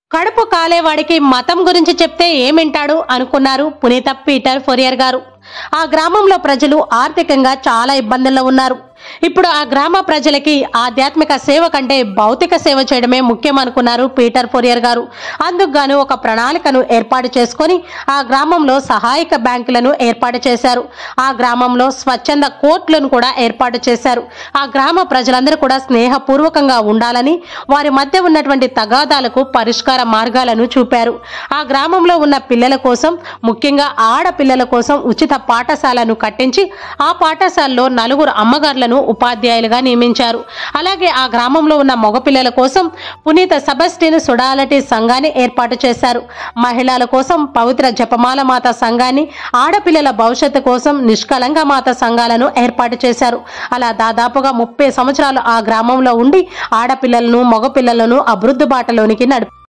కడుపు కాలేవాడికి మతం గురించి చెప్తే ఏమింటాడు అనుకున్నారు పునీత పీటర్ ఫొరియర్ గారు ఆ గ్రామంలో ప్రజలు ఆర్థికంగా చాలా ఇబ్బందుల్లో ఉన్నారు ఇప్పుడు ఆ గ్రామ ప్రజలకి ఆధ్యాత్మిక సేవ కంటే భౌతిక సేవ చేయడమే ముఖ్యం అనుకున్నారు పీటర్ ఫొరియర్ గారు అందుకు గాను ఒక ప్రణాళికను ఏర్పాటు చేసుకొని ఆ గ్రామంలో సహాయక బ్యాంకులను ఏర్పాటు చేశారు ఆ గ్రామంలో స్వచ్ఛంద కోర్టులను కూడా ఏర్పాటు చేశారు ఆ గ్రామ ప్రజలందరూ కూడా స్నేహపూర్వకంగా ఉండాలని వారి మధ్య ఉన్నటువంటి తగాదాలకు పరిష్కార మార్గాలను చూపారు ఆ గ్రామంలో ఉన్న పిల్లల కోసం ముఖ్యంగా ఆడపిల్లల కోసం ఉచిత పాఠశాలను కట్టించి ఆ పాఠశాలలో నలుగురు అమ్మగారులను ఉపాధ్యాయులుగా నియమించారు అలాగే ఆ గ్రామంలో ఉన్న మగపిల్లల కోసం పునీత సబస్టిన్ సుడాలటి సంఘాన్ని ఏర్పాటు చేశారు మహిళల కోసం పవిత్ర జపమాల మాత సంఘాన్ని ఆడపిల్లల భవిష్యత్తు కోసం నిష్కలంక మాత సంఘాలను ఏర్పాటు చేశారు అలా దాదాపుగా ముప్పై సంవత్సరాలు ఆ గ్రామంలో ఉండి ఆడపిల్లలను మగపిల్లలను అభివృద్ధి బాటలోనికి నడిపారు